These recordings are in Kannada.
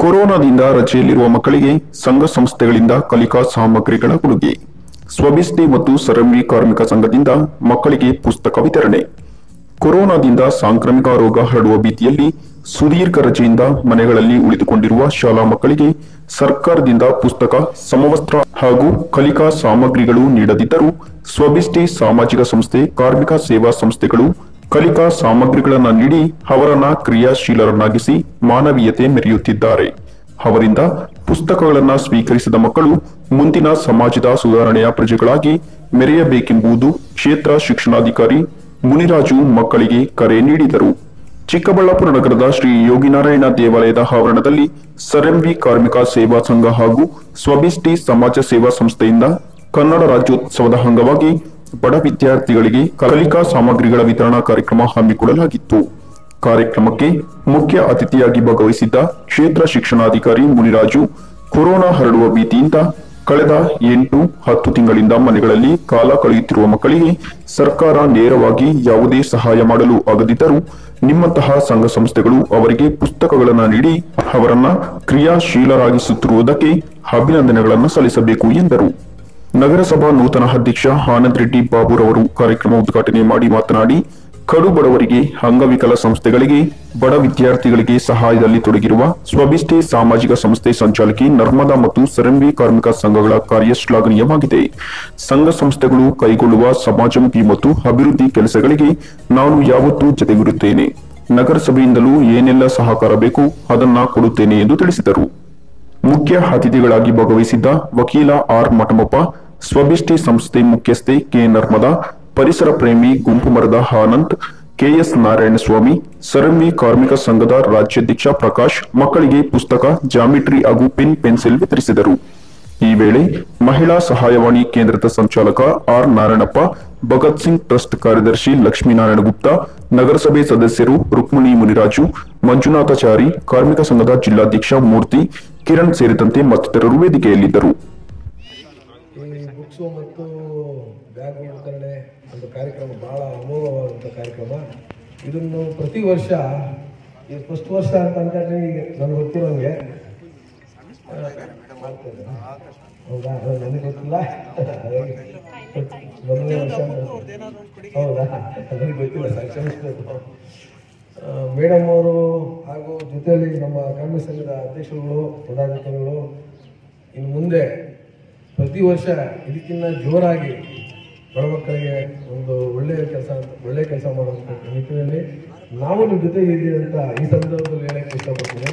ಕೊರೋನಾದಿಂದ ರಜೆಯಲ್ಲಿರುವ ಮಕ್ಕಳಿಗೆ ಸಂಘ ಸಂಸ್ಥೆಗಳಿಂದ ಕಲಿಕಾ ಸಾಮಗ್ರಿಗಳ ಕೊಡುಗೆ ಸ್ವಬಿಸ್ಟಿ ಮತ್ತು ಸರಂವಿ ಕಾರ್ಮಿಕ ಸಂಘದಿಂದ ಮಕ್ಕಳಿಗೆ ಪುಸ್ತಕ ವಿತರಣೆ ಕೊರೋನಾದಿಂದ ಸಾಂಕ್ರಾಮಿಕ ರೋಗ ಹರಡುವ ಭೀತಿಯಲ್ಲಿ ಸುದೀರ್ಘ ರಜೆಯಿಂದ ಮನೆಗಳಲ್ಲಿ ಉಳಿದುಕೊಂಡಿರುವ ಶಾಲಾ ಮಕ್ಕಳಿಗೆ ಸರ್ಕಾರದಿಂದ ಪುಸ್ತಕ ಸಮವಸ್ತ್ರ ಹಾಗೂ ಕಲಿಕಾ ಸಾಮಗ್ರಿಗಳು ನೀಡದಿದ್ದರೂ ಸ್ವಬಿಸ್ಟಿ ಸಾಮಾಜಿಕ ಸಂಸ್ಥೆ ಕಾರ್ಮಿಕ ಸೇವಾ ಸಂಸ್ಥೆಗಳು ಕಲಿಕಾ ಸಾಮಗ್ರಿಗಳನ್ನು ನೀಡಿ ಅವರನ್ನ ಕ್ರಿಯಾಶೀಲರನ್ನಾಗಿಸಿ ಮಾನವೀಯತೆ ಮೆರೆಯುತ್ತಿದ್ದಾರೆ ಅವರಿಂದ ಪುಸ್ತಕಗಳನ್ನು ಸ್ವೀಕರಿಸಿದ ಮಕ್ಕಳು ಮುಂದಿನ ಸಮಾಜದ ಸುಧಾರಣೆಯ ಪ್ರಜೆಗಳಾಗಿ ಮೆರೆಯಬೇಕೆಂಬುದು ಕ್ಷೇತ್ರ ಶಿಕ್ಷಣಾಧಿಕಾರಿ ಮುನಿರಾಜು ಮಕ್ಕಳಿಗೆ ಕರೆ ನೀಡಿದರು ಚಿಕ್ಕಬಳ್ಳಾಪುರ ನಗರದ ಶ್ರೀ ಯೋಗಿನಾರಾಯಣ ದೇವಾಲಯದ ಆವರಣದಲ್ಲಿ ಸರಂವಿ ಕಾರ್ಮಿಕ ಸೇವಾ ಸಂಘ ಹಾಗೂ ಸ್ವಬಿಸ್ಟಿ ಸಮಾಜ ಸೇವಾ ಸಂಸ್ಥೆಯಿಂದ ಕನ್ನಡ ರಾಜ್ಯೋತ್ಸವದ ಅಂಗವಾಗಿ ಬಡ ವಿದ್ಯಾರ್ಥಿಗಳಿಗೆ ಕಲಿಕಾ ಸಾಮಗ್ರಿಗಳ ವಿತರಣಾ ಕಾರ್ಯಕ್ರಮ ಹಮ್ಮಿಕೊಳ್ಳಲಾಗಿತ್ತು ಕಾರ್ಯಕ್ರಮಕ್ಕೆ ಮುಖ್ಯ ಅತಿಥಿಯಾಗಿ ಭಾಗವಹಿಸಿದ್ದ ಕ್ಷೇತ್ರ ಶಿಕ್ಷಣಾಧಿಕಾರಿ ಮುನಿರಾಜು ಕೊರೋನಾ ಹರಡುವ ಭೀತಿಯಿಂದ ಕಳೆದ ಎಂಟು ಹತ್ತು ತಿಂಗಳಿಂದ ಮನೆಗಳಲ್ಲಿ ಕಾಲ ಕಳೆಯುತ್ತಿರುವ ಮಕ್ಕಳಿಗೆ ಸರ್ಕಾರ ನೇರವಾಗಿ ಯಾವುದೇ ಸಹಾಯ ಮಾಡಲು ಆಗದಿದ್ದರೂ ನಿಮ್ಮಂತಹ ಸಂಘ ಸಂಸ್ಥೆಗಳು ಅವರಿಗೆ ಪುಸ್ತಕಗಳನ್ನು ನೀಡಿ ಅವರನ್ನ ಕ್ರಿಯಾಶೀಲರಾಗಿಸುತ್ತಿರುವುದಕ್ಕೆ ಅಭಿನಂದನೆಗಳನ್ನು ಸಲ್ಲಿಸಬೇಕು ಎಂದರು ನಗರಸಭಾ ನೂತನ ಅಧ್ಯಕ್ಷ ಆನಂದ್ ರೆಡ್ಡಿ ಬಾಬುರವರು ಕಾರ್ಯಕ್ರಮ ಉದ್ಘಾಟನೆ ಮಾಡಿ ಮಾತನಾಡಿ ಕಡು ಬಡವರಿಗೆ ಅಂಗವಿಕಲ ಸಂಸ್ಥೆಗಳಿಗೆ ಬಡ ವಿದ್ಯಾರ್ಥಿಗಳಿಗೆ ಸಹಾಯದಲ್ಲಿ ತೊಡಗಿರುವ ಸ್ವಬಿಸ್ಟಿ ಸಾಮಾಜಿಕ ಸಂಸ್ಥೆ ಸಂಚಾಲಕಿ ನರ್ಮದಾ ಮತ್ತು ಸರಂವಿ ಕಾರ್ಮಿಕ ಸಂಘಗಳ ಕಾರ್ಯ ಶ್ಲಾಘನೀಯವಾಗಿದೆ ಸಂಘ ಸಂಸ್ಥೆಗಳು ಕೈಗೊಳ್ಳುವ ಸಮಾಜಮುಖಿ ಮತ್ತು ಅಭಿವೃದ್ಧಿ ಕೆಲಸಗಳಿಗೆ ನಾನು ಯಾವತ್ತೂ ಜೊತೆಗಿರುತ್ತೇನೆ ನಗರಸಭೆಯಿಂದಲೂ ಏನೆಲ್ಲ ಸಹಕಾರ ಬೇಕು ಅದನ್ನ ಕೊಡುತ್ತೇನೆ ಎಂದು ತಿಳಿಸಿದರು ಮುಖ್ಯ ಅತಿಥಿಗಳಾಗಿ ಭಾಗವಹಿಸಿದ್ದ ವಕೀಲ ಆರ್ ಮಠಮಪ್ಪ ಸ್ವಬಿಷ್ಟಿ ಸಂಸ್ಥೆ ಮುಖ್ಯಸ್ಥೆ ಕೆ ನರ್ಮದಾ ಪರಿಸರ ಪ್ರೇಮಿ ಗುಂಪು ಮರದ ಆನಂದ್ ಕೆಎಸ್ ನಾರಾಯಣಸ್ವಾಮಿ ಸರಂವಿ ಕಾರ್ಮಿಕ ಸಂಘದ ರಾಜ್ಯಾಧ್ಯಕ್ಷ ಪ್ರಕಾಶ್ ಮಕ್ಕಳಿಗೆ ಪುಸ್ತಕ ಜಾಮಿಟ್ರಿ ಹಾಗೂ ಪೆನ್ ಪೆನ್ಸಿಲ್ ವಿತರಿಸಿದರು ಈ ವೇಳೆ ಮಹಿಳಾ ಸಹಾಯವಾಣಿ ಕೇಂದ್ರದ ಸಂಚಾಲಕ ಆರ್ ನಾರಾಯಣಪ್ಪ ಭಗತ್ ಸಿಂಗ್ ಟ್ರಸ್ಟ್ ಕಾರ್ಯದರ್ಶಿ ಲಕ್ಷ್ಮೀನಾರಾಯಣ ಗುಪ್ತಾ ನಗರಸಭೆ ಸದಸ್ಯರು ರುಕ್ಮಿಣಿ ಮುನಿರಾಜು ಮಂಜುನಾಥಾಚಾರಿ ಕಾರ್ಮಿಕ ಸಂಘದ ಜಿಲ್ಲಾಧ್ಯಕ್ಷ ಮೂರ್ತಿ ಕಿರಣ್ ಸೇರಿದಂತೆ ಮತ್ತಿತರರು ವೇದಿಕೆಯಲ್ಲಿದ್ದರು ಈ ಬುಕ್ಸು ಮತ್ತು ಬ್ಯಾಗ್ ವಿತರಣೆ ಒಂದು ಕಾರ್ಯಕ್ರಮ ಭಾಳ ಅಮೋಘವಾದಂಥ ಕಾರ್ಯಕ್ರಮ ಇದನ್ನು ಪ್ರತಿ ವರ್ಷ ಈ ಫಸ್ಟ್ ವರ್ಷ ಅಂತ ಅನ್ಕೊಂಡ್ರೆ ಈಗ ನನಗೆ ಗೊತ್ತಿರೋಂಗೆ ಆ, ಮಾಡ್ತಾ ಇದ್ದೀರಾ? ಹೌದಾ ಅದು ನನಗೆ ಗೊತ್ತಿಲ್ಲ ಹಾಗಾಗಿ ಮೊದಲನೇ ವರ್ಷ ಅಂತ- ಹೌದಾ ನನಗೆ ಗೊತ್ತಿಲ್ಲ ಸರ್ ಕ್ಷಮಿಸ್ಬೇಕು ಮೇಡಮ್ ಅವರು ಹಾಗೂ ಜೊತೆಯಲ್ಲಿ ನಮ್ಮ ಕಾರ್ಮಿಕ ಸಂಘದ ಅಧ್ಯಕ್ಷರುಗಳು ಪದಾಧಿಕಾರಿಗಳು ಇನ್ನು ಮುಂದೆ ಪ್ರತಿ ವರ್ಷ ಇದಕ್ಕಿಂತ ಜೋರಾಗಿ ಬಡ ಮಕ್ಕಳಿಗೆ ಒಂದು ಒಳ್ಳೆಯ ಕೆಲಸ ಒಳ್ಳೆಯ ಕೆಲಸ ಮಾಡುವಂಥ ನಿಟ್ಟಿನಲ್ಲಿ ನಾವು ನಿಮ್ಮ ಜೊತೆಗೆ ಇದ್ದೀವಿ ಅಂತ ಈ ಸಂದರ್ಭದಲ್ಲಿ ಹೇಳಕ್ಕೆ ಇಷ್ಟಪಡ್ತೀನಿ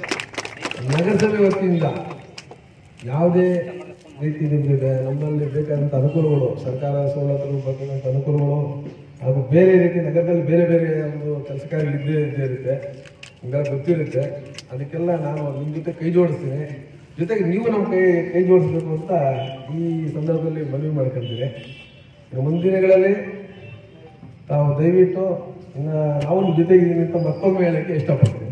ನಗರಸಭೆ ವತಿಯಿಂದ ಯಾವುದೇ ರೀತಿ ನಿಮಗೆ ನಮ್ಮಲ್ಲಿ ಬೇಕಾದಂಥ ಅನುಕೂಲಗಳು ಸರ್ಕಾರ ಸವಲತ್ತುಗಳು ಬೇಕಾದಂಥ ಅನುಕೂಲಗಳು ಹಾಗೂ ಬೇರೆ ರೀತಿ ನಗರದಲ್ಲಿ ಬೇರೆ ಬೇರೆ ಒಂದು ಕೆಲಸ ಕಾರ್ಯಗಳು ಇದ್ದೇ ಇದ್ದೇ ಇರುತ್ತೆ ನಿಮಗೆಲ್ಲ ಗೊತ್ತಿರುತ್ತೆ ಅದಕ್ಕೆಲ್ಲ ನಾನು ನಿಮ್ಮ ಜೊತೆ ಕೈ ಜೋಡಿಸ್ತೀನಿ ಜೊತೆಗೆ ನೀವು ನಮ್ಮ ಕೈ ಕೈ ಜೋಡಿಸ್ಬೇಕು ಅಂತ ಈ ಸಂದರ್ಭದಲ್ಲಿ ಮನವಿ ಮಾಡ್ಕೊಳ್ತೀನಿ ಇನ್ನು ಮುಂದಿನ ದಿನಗಳಲ್ಲಿ ತಾವು ದಯವಿಟ್ಟು ಇನ್ನು ನಾವು ನಿಮ್ಮ ಜೊತೆಗಿದ್ದೀನಿ ಅಂತ ಮತ್ತೊಮ್ಮೆ ಹೇಳಕ್ಕೆ ಇಷ್ಟಪಡ್ತೀನಿ